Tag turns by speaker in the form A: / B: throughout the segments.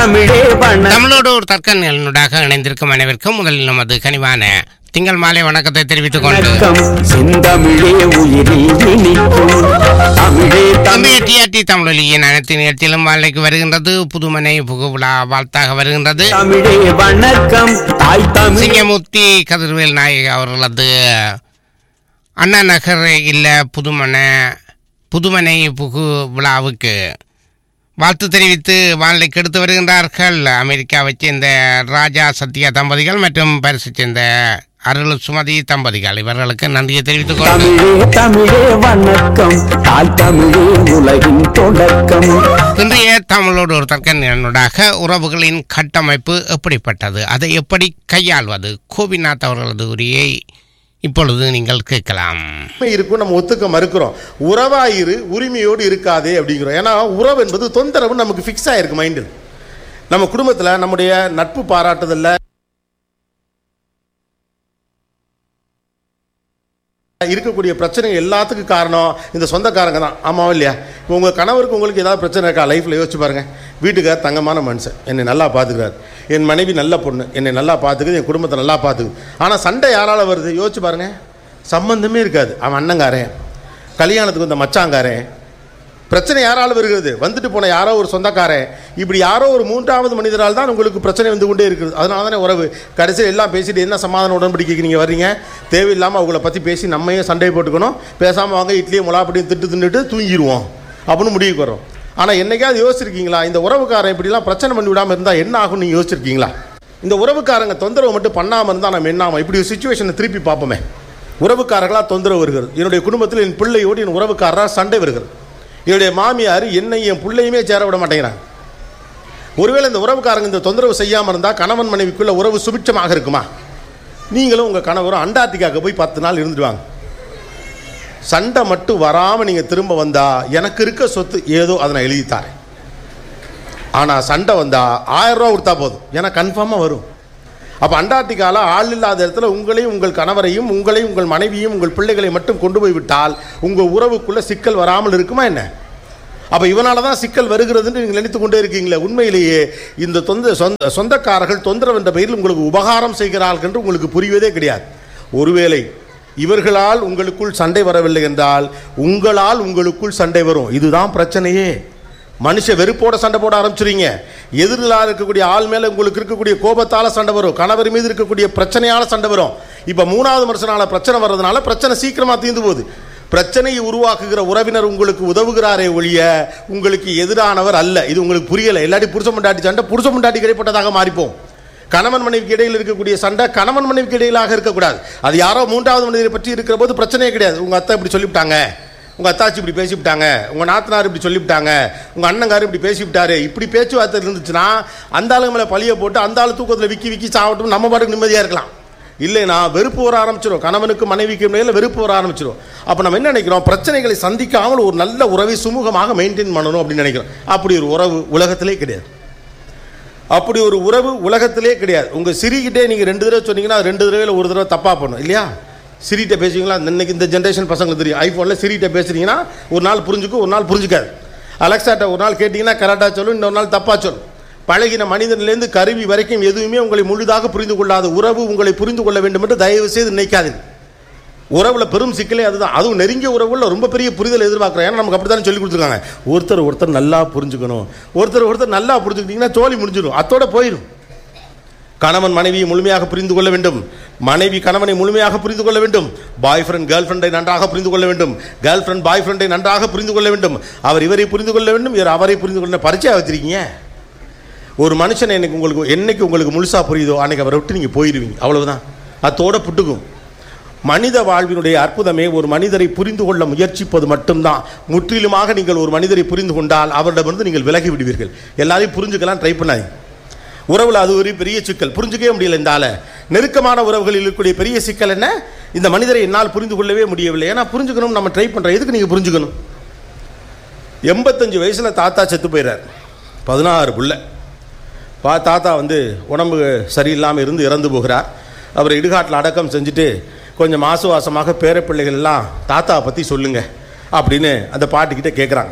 A: செந்தமிழே வண்ண
B: தமிழோடு ஒரு தர்க்க நிலனுடாக இணைந்திருக்கும் அனைவருக்கும் முதலில் நமது கனிவான திங்கள் மாலை வணக்கத்தை தெரிவித்துக் கொண்டு
A: வணக்கம் செந்தமிழே உயிரில் இனிக்கும் தமிழே தமிழ்
B: இன்றைய டிஆர்டி தமிழொலியின் அனைத்து நிகழ்ச்சியிலும் வாழ்க்கைக்கு வருகின்றது புதுமனை புகுவிழா வாழ்த்தாக வருகின்றது
A: தமிழே வணக்கம் தாய் தமிழ்
B: சிங்கமூர்த்தி கதிர்வேல் நாயக் அவர்களது அண்ணா நகர் இல்ல புதுமனை புதுமனை புகு விழாவுக்கு வாழ்த்து தெரிவித்து வானிலை கெடுத்து வருகின்றார்கள் அமெரிக்காவைச் சேர்ந்த ராஜா சத்யா தம்பதிகள் மற்றும் பரிசு சேர்ந்த அருள் சுமதி தம்பதிகள் இவர்களுக்கு நன்றியை தெரிவித்துக் கொண்டு
A: தமிழே தமிழே வணக்கம் தாய் தமிழே உலகின் தொடக்கம்
B: இன்றைய தமிழோடு ஒரு தர்க்க நிலனுடாக உறவுகளின் கட்டமைப்பு எப்படிப்பட்டது அதை எப்படி கையாள்வது கோபிநாத் அவர்களது உரையை இப்பொழுது நீங்கள் கேட்கலாம்
C: உரிமை இருக்கும் நம்ம ஒத்துக்க மறுக்கிறோம் உறவாயிரு உரிமையோடு இருக்காதே அப்படிங்கிறோம் ஏன்னா உறவு என்பது தொந்தரவு நமக்கு ஃபிக்ஸ் ஆயிருக்கு மைண்டில் நம்ம குடும்பத்தில் நம்முடைய நட்பு பாராட்டுதல்ல இருக்கக்கூடிய பிரச்சனை எல்லாத்துக்கும் காரணம் இந்த சொந்தக்காரங்க தான் ஆமாவா இல்லையா இப்போ உங்கள் கணவருக்கு உங்களுக்கு ஏதாவது பிரச்சனை இருக்கா லைஃப்பில் யோசிச்சு பாருங்க வீட்டுக்கார் தங்கமான மனுஷன் என்னை நல்லா பார்த்துக்கிறார் என் மனைவி நல்ல பொண்ணு என்னை நல்லா பார்த்துக்குது என் குடும்பத்தை நல்லா பார்த்துக்குது ஆனால் சண்டை யாரால வருது யோசிச்சு பாருங்க சம்பந்தமே இருக்காது அவன் அண்ணங்காரன் கல்யாணத்துக்கு வந்த மச்சாங்காரன் பிரச்சனை யாரால் வருகிறது வந்துட்டு போன யாரோ ஒரு சொந்தக்காரன் இப்படி யாரோ ஒரு மூன்றாவது மனிதரால் தான் உங்களுக்கு பிரச்சனை வந்து கொண்டே இருக்குது அதனால தானே உறவு கடைசியில் எல்லாம் பேசிட்டு என்ன சமாதான உடன்படிக்கைக்கு நீங்கள் வர்றீங்க தேவையில்லாமல் அவங்கள பற்றி பேசி நம்மையும் சண்டை போட்டுக்கணும் பேசாமல் வாங்க இட்லியும் முலாப்படியும் திட்டு தின்னுட்டு தூங்கிடுவோம் அப்படின்னு முடிவுக்கு வரோம் ஆனால் என்னைக்காவது யோசிச்சிருக்கீங்களா இந்த உறவுக்காரன் இப்படிலாம் பிரச்சனை பண்ணி விடாமல் இருந்தால் என்ன ஆகும் நீங்கள் யோசிச்சிருக்கீங்களா இந்த உறவுக்காரங்க தொந்தரவு மட்டும் பண்ணாமல் இருந்தால் நம்ம என்னாமல் இப்படி ஒரு சுச்சுவேஷனை திருப்பி பார்ப்போமே உறவுக்காரர்களாக தொந்தரவு வருகிறது என்னுடைய குடும்பத்தில் என் பிள்ளையோடு என் உறவுக்காரராக சண்டை வருகிறது என்னுடைய மாமியார் என்னை என் பிள்ளையுமே சேர விட மாட்டேங்கிறாங்க ஒருவேளை இந்த உறவுக்காரங்க இந்த தொந்தரவு செய்யாமல் இருந்தால் கணவன் மனைவிக்குள்ள உறவு சுபிட்சமாக இருக்குமா நீங்களும் உங்கள் கணவரும் அண்டார்டிகாவுக்கு போய் பத்து நாள் இருந்துட்டு வாங்க சண்டை மட்டும் வராமல் நீங்கள் திரும்ப வந்தால் எனக்கு இருக்க சொத்து ஏதோ அதை நான் எழுதி தரேன் ஆனால் சண்டை வந்தால் ஆயிரம் ரூபா கொடுத்தா போதும் ஏன்னா கன்ஃபார்மாக வரும் அப்போ அண்டார்டிகாவில் ஆள் இல்லாத இடத்துல உங்களையும் உங்கள் கணவரையும் உங்களையும் உங்கள் மனைவியும் உங்கள் பிள்ளைகளை மட்டும் கொண்டு போய் விட்டால் உங்கள் உறவுக்குள்ளே சிக்கல் வராமல் இருக்குமா என்ன அப்போ இவனால தான் சிக்கல் வருகிறதுன்னு நீங்கள் நினைத்து கொண்டே இருக்கீங்களே உண்மையிலேயே இந்த தொந்த சொந்த சொந்தக்காரர்கள் தொந்தரவு என்ற பெயரில் உங்களுக்கு உபகாரம் செய்கிறார்கள் என்று உங்களுக்கு புரிவதே கிடையாது ஒருவேளை இவர்களால் உங்களுக்குள் சண்டை வரவில்லை என்றால் உங்களால் உங்களுக்குள் சண்டை வரும் இதுதான் பிரச்சனையே மனுஷ வெறுப்போட சண்டை போட ஆரம்பிச்சிருங்க எதிரிலாக இருக்கக்கூடிய ஆள் மேலே உங்களுக்கு இருக்கக்கூடிய கோபத்தால் சண்டை வரும் கணவர் மீது இருக்கக்கூடிய பிரச்சனையால் சண்டை வரும் இப்போ மூணாவது மனுஷனால பிரச்சனை வர்றதுனால பிரச்சனை சீக்கிரமாக தீர்ந்து போகுது பிரச்சனையை உருவாக்குகிற உறவினர் உங்களுக்கு உதவுகிறாரே ஒழிய உங்களுக்கு எதிரானவர் அல்ல இது உங்களுக்கு புரியலை எல்லாட்டி புருஷ முண்டாட்டி சண்டை புருஷ முண்டாட்டி கிடைப்பட்டதாக மாறிப்போம் கணவன் மனைவிக்கு இடையில் இருக்கக்கூடிய சண்டை கணவன் மனைவிக்கு இடையிலாக இருக்கக்கூடாது அது யாரோ மூன்றாவது மனிதரை பற்றி இருக்கிற போது பிரச்சனையே கிடையாது உங்கள் அத்தை இப்படி சொல்லிவிட்டாங்க உங்கள் அத்தாச்சி இப்படி பேசிவிட்டாங்க உங்கள் நாத்தனார் இப்படி சொல்லிவிட்டாங்க உங்கள் அண்ணங்கார் இப்படி பேசிவிட்டாரு இப்படி பேச்சுவார்த்தை இருந்துச்சுன்னா அந்த ஆளுங்க மேலே பழிய போட்டு அந்த ஆளு தூக்கத்தில் விக்கி விக்கி சாப்பிட்டும் நம்ம பாட்டுக்கு நிம்மதியாக இருக்கலாம் இல்லைனா வெறுப்பு வர ஆரம்பிச்சிடும் கணவனுக்கு மனைவிக்கு இடையில வெறுப்பு வர ஆரம்பிச்சிடும் அப்போ நம்ம என்ன நினைக்கிறோம் பிரச்சனைகளை சந்திக்காமல் ஒரு நல்ல உறவை சுமூகமாக மெயின்டைன் பண்ணணும் அப்படின்னு நினைக்கிறோம் அப்படி ஒரு உறவு உலகத்திலே கிடையாது அப்படி ஒரு உறவு உலகத்திலே கிடையாது உங்கள் சிரிக்கிட்டே நீங்கள் ரெண்டு தடவை சொன்னீங்கன்னா அது ரெண்டு தடவையில் ஒரு தடவை தப்பாக பண்ணும் இல்லையா சிரிட்ட பேசுவீங்களா இன்னைக்கு இந்த ஜென்ரேஷன் பசங்களுக்கு தெரியும் ஐஃபோனில் சிரிட்ட பேசுறீங்கன்னா ஒரு நாள் புரிஞ்சுக்கும் ஒரு நாள் புரிஞ்சுக்காது அலெக்சாட்ட ஒரு நாள் கேட்டிங்கன்னா கரெக்டாக சொல்லும் இன்னொரு நாள் தப்பாக சொல்லும் பழகின மனிதனிலேருந்து கருவி வரைக்கும் எதுவுமே உங்களை முழுதாக புரிந்து கொள்ளாத உறவு உங்களை புரிந்து கொள்ள வேண்டும் என்று தயவு செய்து நினைக்காதீங்க உறவுல பெரும் சிக்கலே அதுதான் அதுவும் நெருங்கிய உறவுல ரொம்ப பெரிய புரிதல் எதிர்பார்க்குறோம் ஏன்னா நமக்கு அப்படி சொல்லி கொடுத்துருக்காங்க ஒருத்தர் ஒருத்தர் நல்லா புரிஞ்சுக்கணும் ஒருத்தர் ஒருத்தர் நல்லா புரிஞ்சுக்கிட்டீங்கன்னா தோழி முடிஞ்சிடும் அத்தோட போயிடும் கணவன் மனைவியை முழுமையாக புரிந்து கொள்ள வேண்டும் மனைவி கணவனை முழுமையாக புரிந்து கொள்ள வேண்டும் பாய் ஃப்ரெண்ட் கேர்ள் ஃப்ரெண்டை நன்றாக புரிந்து கொள்ள வேண்டும் கேர்ள் ஃப்ரெண்ட் பாய் ஃப்ரெண்டை நன்றாக புரிந்து கொள்ள வேண்டும் அவர் இவரை புரிந்து கொள்ள வேண்டும் இவர் அவரை புரிந்து கொள்ள பரிச்சயம் வச்சிருக்கீங்க ஒரு மனுஷன் என்னைக்கு உங்களுக்கு என்னைக்கு உங்களுக்கு முழுசாக புரியுதோ அன்னைக்கு அவரை விட்டு நீங்கள் போயிடுவீங்க அவ்வளவுதான் அத்தோட புட்டுக்கும் மனித வாழ்வினுடைய அற்புதமே ஒரு மனிதரை புரிந்து கொள்ள முயற்சிப்பது மட்டும்தான் முற்றிலுமாக நீங்கள் ஒரு மனிதரை புரிந்து கொண்டால் அவரிடமிருந்து நீங்கள் விலகி விடுவீர்கள் எல்லாரையும் புரிஞ்சுக்கலாம் ட்ரை பண்ணாதீங்க உறவில் அது ஒரு பெரிய சிக்கல் புரிஞ்சுக்கவே முடியல இந்த ஆளை நெருக்கமான உறவுகளில் இருக்கக்கூடிய பெரிய சிக்கல் என்ன இந்த மனிதரை என்னால் புரிந்து கொள்ளவே முடியவில்லை ஏன்னா புரிஞ்சுக்கணும் நம்ம ட்ரை பண்ணுறோம் எதுக்கு நீங்கள் புரிஞ்சுக்கணும் எண்பத்தஞ்சு வயசில் தாத்தா செத்து போயிடுறார் பதினாறு புள்ள பா தாத்தா வந்து உடம்பு சரியில்லாமல் இருந்து இறந்து போகிறார் அவர் இடுகாட்டில் அடக்கம் செஞ்சுட்டு கொஞ்சம் மாசுவாசமாக பேரப்பிள்ளைகள் எல்லாம் தாத்தாவை பற்றி சொல்லுங்க அப்படின்னு அந்த பாட்டிக்கிட்ட கேட்குறாங்க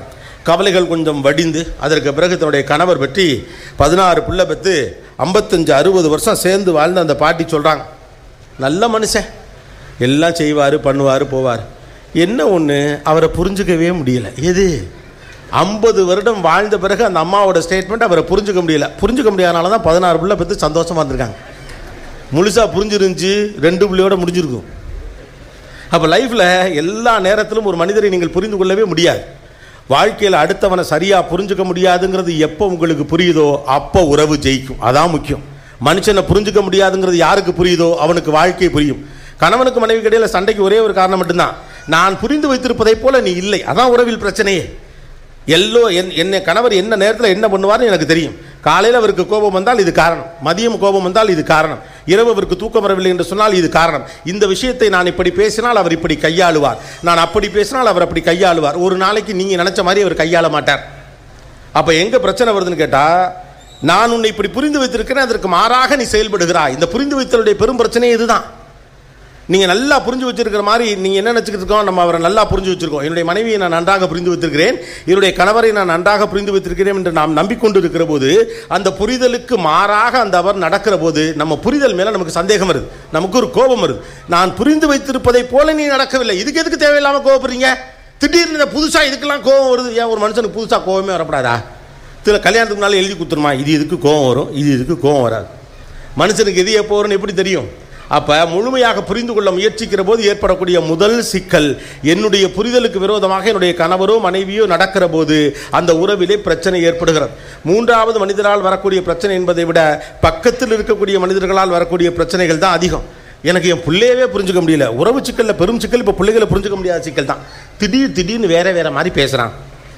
C: கவலைகள் கொஞ்சம் வடிந்து அதற்கு பிறகு தன்னுடைய கணவர் பற்றி பதினாறு பிள்ளை பெற்று ஐம்பத்தஞ்சு அறுபது வருஷம் சேர்ந்து வாழ்ந்த அந்த பாட்டி சொல்கிறாங்க நல்ல மனுஷன் எல்லாம் செய்வார் பண்ணுவார் போவார் என்ன ஒன்று அவரை புரிஞ்சுக்கவே முடியல எது ஐம்பது வருடம் வாழ்ந்த பிறகு அந்த அம்மாவோட ஸ்டேட்மெண்ட் அவரை புரிஞ்சுக்க முடியல புரிஞ்சுக்க முடியாதனால தான் பதினாறு பிள்ளை பெற்று சந்தோஷமாக இருந்திருக்காங்க முழுசாக புரிஞ்சிருந்துச்சு ரெண்டு பிள்ளையோட முடிஞ்சிருக்கும் அப்போ லைஃப்பில் எல்லா நேரத்திலும் ஒரு மனிதரை நீங்கள் புரிந்து கொள்ளவே முடியாது வாழ்க்கையில் அடுத்தவனை சரியாக புரிஞ்சுக்க முடியாதுங்கிறது எப்போ உங்களுக்கு புரியுதோ அப்போ உறவு ஜெயிக்கும் அதான் முக்கியம் மனுஷனை புரிஞ்சுக்க முடியாதுங்கிறது யாருக்கு புரியுதோ அவனுக்கு வாழ்க்கை புரியும் கணவனுக்கு மனைவி இடையில சண்டைக்கு ஒரே ஒரு காரணம் மட்டும்தான் நான் புரிந்து வைத்திருப்பதைப் போல நீ இல்லை அதான் உறவில் பிரச்சனையே எல்லோ என் என்னை கணவர் என்ன நேரத்தில் என்ன பண்ணுவார்னு எனக்கு தெரியும் காலையில் அவருக்கு கோபம் வந்தால் இது காரணம் மதியம் கோபம் வந்தால் இது காரணம் இரவு அவருக்கு தூக்கம் வரவில்லை என்று சொன்னால் இது காரணம் இந்த விஷயத்தை நான் இப்படி பேசினால் அவர் இப்படி கையாளுவார் நான் அப்படி பேசினால் அவர் அப்படி கையாளுவார் ஒரு நாளைக்கு நீங்கள் நினச்ச மாதிரி அவர் கையாள மாட்டார் அப்போ எங்கே பிரச்சனை வருதுன்னு கேட்டால் நான் உன்னை இப்படி புரிந்து வைத்திருக்கிறேன் அதற்கு மாறாக நீ செயல்படுகிறாய் இந்த புரிந்து வைத்தலுடைய பெரும் பிரச்சனை இதுதான் நீங்கள் நல்லா புரிஞ்சு வச்சிருக்கிற மாதிரி நீங்கள் என்ன நினச்சிக்கிட்டு இருக்கோம் நம்ம அவரை நல்லா புரிஞ்சு வச்சிருக்கோம் என்னுடைய மனைவியை நான் நன்றாக புரிந்து வைத்திருக்கிறேன் என்னுடைய கணவரை நான் நன்றாக புரிந்து வைத்திருக்கிறேன் என்று நாம் நம்பிக்கொண்டு இருக்கிற போது அந்த புரிதலுக்கு மாறாக அந்த அவர் நடக்கிற போது நம்ம புரிதல் மேலே நமக்கு சந்தேகம் வருது நமக்கு ஒரு கோபம் வருது நான் புரிந்து வைத்திருப்பதை போல நீ நடக்கவில்லை இதுக்கு எதுக்கு தேவையில்லாமல் கோவப்படுறீங்க திடீர்னு இந்த புதுசாக இதுக்கெல்லாம் கோவம் வருது ஏன் ஒரு மனுஷனுக்கு புதுசாக கோவமே வரப்படாதா இதில் கல்யாணத்துக்கு முன்னால் எழுதி கொடுத்துருமா இது இதுக்கு கோவம் வரும் இது இதுக்கு கோவம் வராது மனுஷனுக்கு எது எப்போ வரும்னு எப்படி தெரியும் அப்போ முழுமையாக புரிந்து கொள்ள முயற்சிக்கிற போது ஏற்படக்கூடிய முதல் சிக்கல் என்னுடைய புரிதலுக்கு விரோதமாக என்னுடைய கணவரோ மனைவியோ நடக்கிற போது அந்த உறவிலே பிரச்சனை ஏற்படுகிறது மூன்றாவது மனிதரால் வரக்கூடிய பிரச்சனை என்பதை விட பக்கத்தில் இருக்கக்கூடிய மனிதர்களால் வரக்கூடிய பிரச்சனைகள் தான் அதிகம் எனக்கு என் பிள்ளையவே புரிஞ்சுக்க முடியல உறவு சிக்கலில் பெரும் சிக்கல் இப்போ பிள்ளைகளை புரிஞ்சுக்க முடியாத சிக்கல் தான் திடீர் திடீர்னு வேற வேற மாதிரி பேசுகிறான்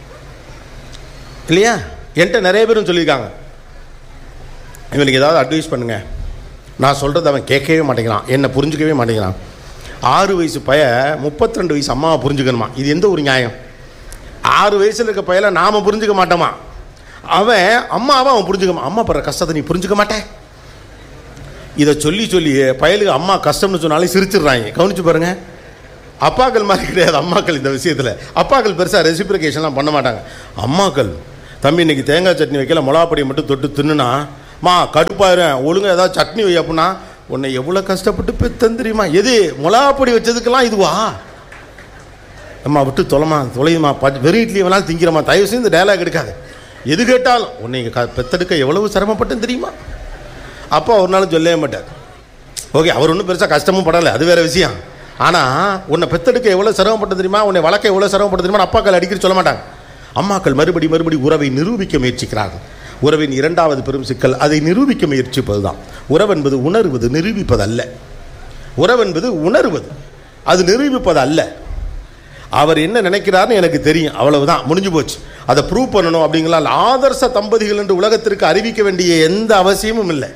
C: இல்லையா என்கிட்ட நிறைய பேரும் சொல்லியிருக்காங்க இவனுக்கு ஏதாவது அட்வைஸ் பண்ணுங்க நான் சொல்கிறத அவன் கேட்கவே மாட்டேங்கிறான் என்னை புரிஞ்சுக்கவே மாட்டேங்கிறான் ஆறு வயசு பைய முப்பத்தி ரெண்டு வயசு அம்மாவை புரிஞ்சுக்கணுமா இது எந்த ஒரு நியாயம் ஆறு வயசில் இருக்க பையலை நாம் புரிஞ்சுக்க மாட்டோமா அவன் அம்மாவை அவன் புரிஞ்சுக்க அம்மா படுற கஷ்டத்தை நீ புரிஞ்சுக்க மாட்டேன் இதை சொல்லி சொல்லி பயலுக்கு அம்மா கஷ்டம்னு சொன்னாலே சிரிச்சிடுறாங்க கவனிச்சு பாருங்க அப்பாக்கள் மாதிரி கிடையாது அம்மாக்கள் இந்த விஷயத்தில் அப்பாக்கள் பெருசாக ரெசிப்ரிகேஷன்லாம் பண்ண மாட்டாங்க அம்மாக்கள் தம்பி இன்னைக்கு தேங்காய் சட்னி வைக்கல மிளகாப்பொடியை மட்டும் தொட்டு தின்னுனா மா கடுப்பாயிரும் ஒழுங்கா ஏதாவது சட்னி வை அப்படின்னா உன்னை எவ்வளோ கஷ்டப்பட்டு பெத்தன் தெரியுமா எது மிளகாப்பொடி வச்சதுக்கெல்லாம் இதுவா அம்மா விட்டு தொலைமா தொலையுமா ப- வெறும் இட்லி வேணாலும் திங்கிறமா தயவு செய்து இந்த டயலாக் எடுக்காது எது கேட்டாலும் உன்னை இங்க க- பெத்தெடுக்க எவ்வளவு சிரமப்பட்டேன் தெரியுமா அப்பா ஒரு நாளும் சொல்லவே மாட்டார் ஓகே அவர் ஒன்றும் பெருசாக கஷ்டமும் படலை அது வேற விஷயம் ஆனால் உன்னை பெத்தெடுக்க எவ்வளோ சிரமப்பட்டு தெரியுமா உன்னை வளர்க்க எவ்வளோ சிரமப்பட்டு தெரியுமா அப்பாக்கள் அடிக்கடி சொல்ல மாட்டாங்க அம்மாக்கள் மறுபடி மறுபடி உறவை நிரூபிக்க முயற்சிக்கிறார்கள் உறவின் இரண்டாவது பெரும் சிக்கல் அதை நிரூபிக்க முயற்சிப்பது தான் உறவு என்பது உணர்வது நிரூபிப்பது அல்ல உறவு என்பது உணர்வது அது நிரூபிப்பது அல்ல அவர் என்ன நினைக்கிறார்னு எனக்கு தெரியும் அவ்வளவுதான் முடிஞ்சு போச்சு அதை ப்ரூவ் பண்ணணும் அப்படிங்கலாம் ஆதர்ச தம்பதிகள் என்று உலகத்திற்கு அறிவிக்க வேண்டிய எந்த அவசியமும் இல்லை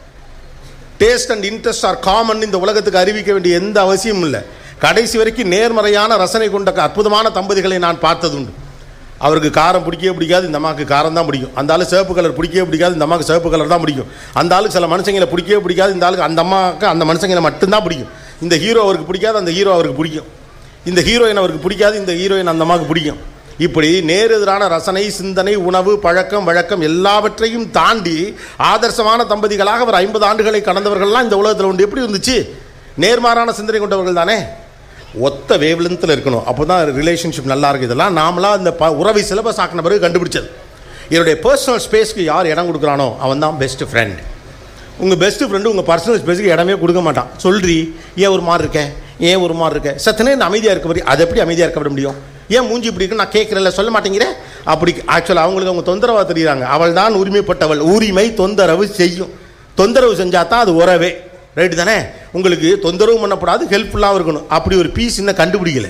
C: taste and interest are common இந்த உலகத்துக்கு அறிவிக்க வேண்டிய எந்த அவசியமும் இல்லை கடைசி வரைக்கும் நேர்மறையான ரசனை கொண்ட அற்புதமான தம்பதிகளை நான் பார்த்ததுண்டு அவருக்கு காரம் பிடிக்கவே பிடிக்காது இந்த அம்மாவுக்கு காரம் தான் பிடிக்கும் அந்த ஆளு சிவப்பு கலர் பிடிக்கவே பிடிக்காது இந்த அம்மாவுக்கு சிவப்பு கலர் தான் பிடிக்கும் அந்த ஆளுக்கு சில மனுஷங்களை பிடிக்கவே பிடிக்காது இந்த ஆளுக்கு அந்த அம்மாவுக்கு அந்த மனுஷங்களை மட்டும்தான் பிடிக்கும் இந்த ஹீரோ அவருக்கு பிடிக்காது அந்த ஹீரோ அவருக்கு பிடிக்கும் இந்த ஹீரோயின் அவருக்கு பிடிக்காது இந்த ஹீரோயின் அந்த அம்மாவுக்கு பிடிக்கும் இப்படி நேரெதிரான ரசனை சிந்தனை உணவு பழக்கம் வழக்கம் எல்லாவற்றையும் தாண்டி ஆதர்சமான தம்பதிகளாக அவர் ஐம்பது ஆண்டுகளை கடந்தவர்கள்லாம் இந்த உலகத்தில் உண்டு எப்படி இருந்துச்சு நேர்மாறான சிந்தனை கொண்டவர்கள் தானே ஒத்த வேவ்லென்த்தில் இருக்கணும் அப்போ தான் ரிலேஷன்ஷிப் நல்லா இருக்கு இதெல்லாம் நாமளாக இந்த ப உறவை சிலபஸ் ஆக்கின பிறகு கண்டுபிடிச்சது என்னுடைய பர்சனல் ஸ்பேஸ்க்கு யார் இடம் கொடுக்குறானோ அவன் தான் பெஸ்ட் ஃப்ரெண்ட் உங்கள் பெஸ்ட் ஃப்ரெண்டு உங்கள் பர்சனல் ஸ்பேஸுக்கு இடமே கொடுக்க மாட்டான் சொல்றி ஏன் ஒரு மாதிரி இருக்கேன் ஏன் ஒரு மாதிரி இருக்கேன் சத்தனே நான் அமைதியாக இருக்க முடியும் அது எப்படி அமைதியாக இருக்க விட முடியும் ஏன் மூஞ்சி இப்படி இருக்கு நான் கேட்குறேன்ல சொல்ல மாட்டேங்கிறேன் அப்படி ஆக்சுவலாக அவங்களுக்கு அவங்க தொந்தரவாக தெரியுறாங்க அவள் தான் உரிமைப்பட்டவள் உரிமை தொந்தரவு செய்யும் தொந்தரவு செஞ்சால் தான் அது உறவே ரைட்டு தானே உங்களுக்கு தொந்தரவு பண்ணப்படாது ஹெல்ப்ஃபுல்லாகவும் இருக்கணும் அப்படி ஒரு பீஸ் இன்னும் கண்டுபிடிக்கல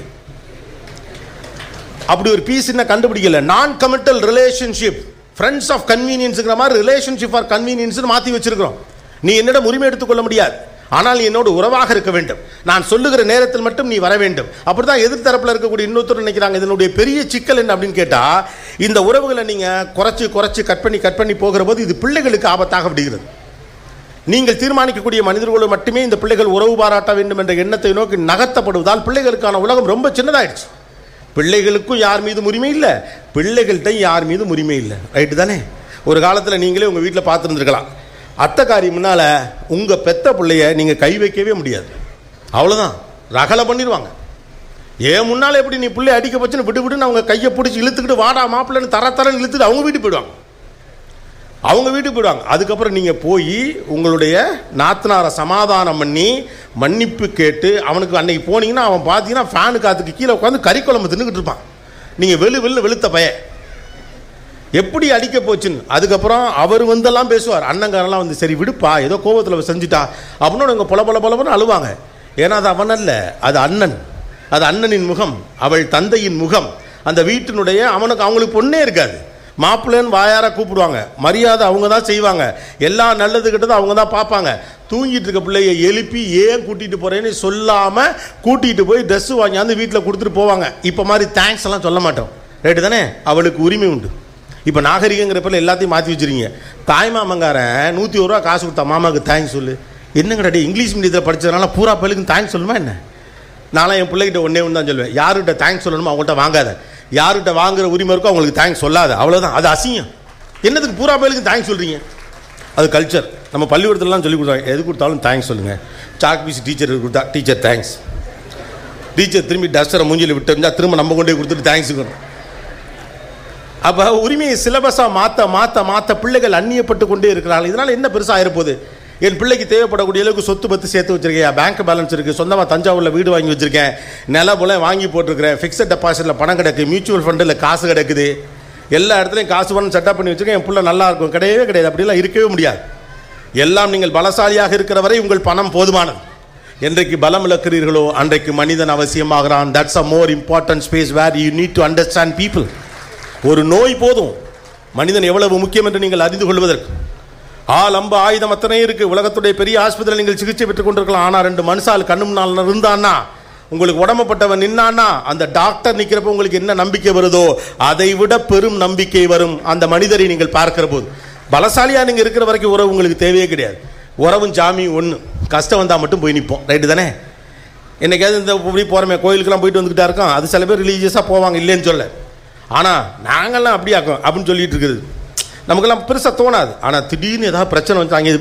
C: அப்படி ஒரு பீஸ் இன்னும் கண்டுபிடிக்கல நான் கமிட்டல் ரிலேஷன்ஷிப் ஃப்ரெண்ட்ஸ் ஆஃப் கன்வீனியன்ஸுங்கிற மாதிரி ரிலேஷன்ஷிப் ஆர் கன்வீனியன்ஸ்னு மாற்றி வச்சிருக்கிறோம் நீ என்னிடம் உரிமை எடுத்துக்கொள்ள முடியாது ஆனால் நீ என்னோடு உறவாக இருக்க வேண்டும் நான் சொல்லுகிற நேரத்தில் மட்டும் நீ வர வேண்டும் அப்படி தான் எதிர்த்தரப்பில் இருக்கக்கூடிய இன்னொருத்தர் நினைக்கிறாங்க இதனுடைய பெரிய சிக்கல் என்ன அப்படின்னு கேட்டால் இந்த உறவுகளை நீங்கள் குறைச்சி குறைச்சி கட் பண்ணி கட் பண்ணி போகிற போது இது பிள்ளைகளுக்கு ஆபத்தாக விடுகிறது நீங்கள் தீர்மானிக்கக்கூடிய மனிதர்களோடு மட்டுமே இந்த பிள்ளைகள் உறவு பாராட்ட வேண்டும் என்ற எண்ணத்தை நோக்கி நகர்த்தப்படுவதால் பிள்ளைகளுக்கான உலகம் ரொம்ப சின்னதாயிடுச்சு பிள்ளைகளுக்கும் யார் மீதும் உரிமை இல்லை பிள்ளைகள்கிட்ட யார் மீதும் உரிமை இல்லை ரைட்டு தானே ஒரு காலத்தில் நீங்களே உங்கள் வீட்டில் பார்த்துருந்துருக்கலாம் அத்தைக்காரி முன்னால் உங்கள் பெத்த பிள்ளைய நீங்கள் கை வைக்கவே முடியாது அவ்வளோதான் ரகலை பண்ணிடுவாங்க ஏன் முன்னால் எப்படி நீ பிள்ளை அடிக்க போச்சுன்னு விட்டு விட்டுன்னு அவங்க கையை பிடிச்சி இழுத்துக்கிட்டு வாடா மாப்பிள்ளைன்னு தர தரன்னு இழுத்துட்டு அவங்க வீட்டுக்கு போயிடுவாங்க அவங்க வீட்டுக்கு போயிடுவாங்க அதுக்கப்புறம் நீங்கள் போய் உங்களுடைய நாத்தனாரை சமாதானம் பண்ணி மன்னிப்பு கேட்டு அவனுக்கு அன்னைக்கு போனீங்கன்னா அவன் பார்த்தீங்கன்னா ஃபேனு காத்துக்கு கீழே உட்காந்து கறி குழம்பு தின்னுக்கிட்டு இருப்பான் நீங்கள் வெளு வெளு வெளுத்த பையன் எப்படி அடிக்க போச்சுன்னு அதுக்கப்புறம் அவர் வந்தெல்லாம் பேசுவார் அண்ணங்காரெல்லாம் வந்து சரி விடுப்பா ஏதோ கோபத்தில் செஞ்சுட்டா அப்படின்னு இவங்க பொல பொல பொலன்னு அழுவாங்க ஏன்னா அது அவன் அல்ல அது அண்ணன் அது அண்ணனின் முகம் அவள் தந்தையின் முகம் அந்த வீட்டினுடைய அவனுக்கு அவங்களுக்கு பொண்ணே இருக்காது மாப்பிள்ளைன்னு வாயார கூப்பிடுவாங்க மரியாதை அவங்க தான் செய்வாங்க எல்லா நல்லது கிட்டதும் அவங்க தான் பார்ப்பாங்க தூங்கிட்டு இருக்க பிள்ளைய எழுப்பி ஏன் கூட்டிகிட்டு போகிறேன்னு சொல்லாமல் கூட்டிகிட்டு போய் ட்ரெஸ்ஸு வாங்கியாந்து வீட்டில் கொடுத்துட்டு போவாங்க இப்போ மாதிரி தேங்க்ஸ் எல்லாம் சொல்ல மாட்டோம் ரைட்டு தானே அவளுக்கு உரிமை உண்டு இப்போ நாகரிகங்கிற பேரில் எல்லாத்தையும் மாற்றி வச்சிருக்கீங்க தாய் மாமங்காரன் நூற்றி ஒரு ரூபா காசு கொடுத்தா மாமாவுக்கு தேங்க்ஸ் சொல்லு என்னங்கடா டேய், இங்கிலீஷ் மீடியத்தில் படிச்சதுனால பூரா பள்ளிக்கும் தேங்க்ஸ் சொல்லுமா என்ன நான்லாம் என் பிள்ளைகிட்ட ஒன்றே ஒன்று தான் சொல்லுவேன் யார்கிட்ட தேங்க்ஸ் சொல்லணுமோ அவங்கள்ட்ட வாங்காத யார்கிட்ட வாங்குற உரிமை இருக்கோ அவங்களுக்கு தேங்க்ஸ் சொல்லாத அவ்வளோதான் அது அசிங்கம் என்னதுக்கு பூரா பேருக்கு தேங்க்ஸ் சொல்கிறீங்க அது கல்ச்சர் நம்ம பள்ளிக்கூடத்துலலாம் சொல்லி கொடுத்தாங்க எது கொடுத்தாலும் தேங்க்ஸ் சொல்லுங்கள் சாக் பீஸ் டீச்சர் கொடுத்தா டீச்சர் தேங்க்ஸ் டீச்சர் திரும்பி டஸ்டரை மூஞ்சியில் விட்டு இருந்தால் திரும்ப நம்ம கொண்டு போய் கொடுத்துட்டு தேங்க்ஸ் இருக்கணும் அப்போ உரிமையை சிலபஸாக மாற்ற மாற்ற மாற்ற பிள்ளைகள் அந்நியப்பட்டு கொண்டே இருக்கிறார்கள் இதனால் என்ன பெருசாக ஆயிருப்போகுது என் பிள்ளைக்கு தேவைப்படக்கூடிய அளவுக்கு சொத்து பத்து சேர்த்து வச்சிருக்கேன் பேங்க் பேலன்ஸ் இருக்குது சொந்தமாக தஞ்சாவூரில் வீடு வாங்கி வச்சிருக்கேன் நில போல வாங்கி போட்டிருக்கிறேன் ஃபிக்ஸட் டெபாசிட்டில் பணம் கிடக்கு மியூச்சுவல் ஃபண்டில் காசு கிடக்குது எல்லா இடத்துலையும் காசு பணம் செட்டப் பண்ணி வச்சிருக்கேன் என் பிள்ளை நல்லா இருக்கும் கிடையவே கிடையாது அப்படிலாம் இருக்கவே முடியாது எல்லாம் நீங்கள் பலசாலியாக இருக்கிற வரை உங்கள் பணம் போதுமானது என்றைக்கு பலம் இழக்கிறீர்களோ அன்றைக்கு மனிதன் அவசியமாகிறான் that's a more important space where you need to understand people ஒரு நோய் போதும் மனிதன் எவ்வளவு முக்கியம் என்று நீங்கள் அறிந்து கொள்வதற்கு ஆள் அம்பு ஆயுதம் அத்தனை இருக்கு உலகத்துடைய பெரிய ஆஸ்பத்திரியில் நீங்கள் சிகிச்சை பெற்றுக் கொண்டிருக்கலாம் ஆனால் ரெண்டு மனுஷால் கண்ணு முன்னால் இருந்தான்னா உங்களுக்கு உடம்பப்பட்டவன் நின்னான்னா அந்த டாக்டர் நிற்கிறப்ப உங்களுக்கு என்ன நம்பிக்கை வருதோ அதை விட பெரும் நம்பிக்கை வரும் அந்த மனிதரை நீங்கள் பார்க்கிற போது பலசாலியாக நீங்கள் இருக்கிற வரைக்கும் உறவு உங்களுக்கு தேவையே கிடையாது உறவும் ஜாமியும் ஒன்று கஷ்டம் வந்தால் மட்டும் போய் நிற்போம் ரைட்டு தானே என்னைக்காவது இந்த இப்படி போகிறோமே கோயிலுக்கெல்லாம் போயிட்டு வந்துக்கிட்டா இருக்கோம் அது சில பேர் ரிலீஜியஸாக போவாங்க இல்லைன்னு சொல்ல ஆனால் நாங்கள்லாம் அப்படியாக்கும் அப்படின்னு சொல்லிட்டு இருக்குது நமக்கெல்லாம் பெருசாக தோணாது ஆனால் திடீர்னு ஏதாவது பிரச்சனை வந்து அங்கே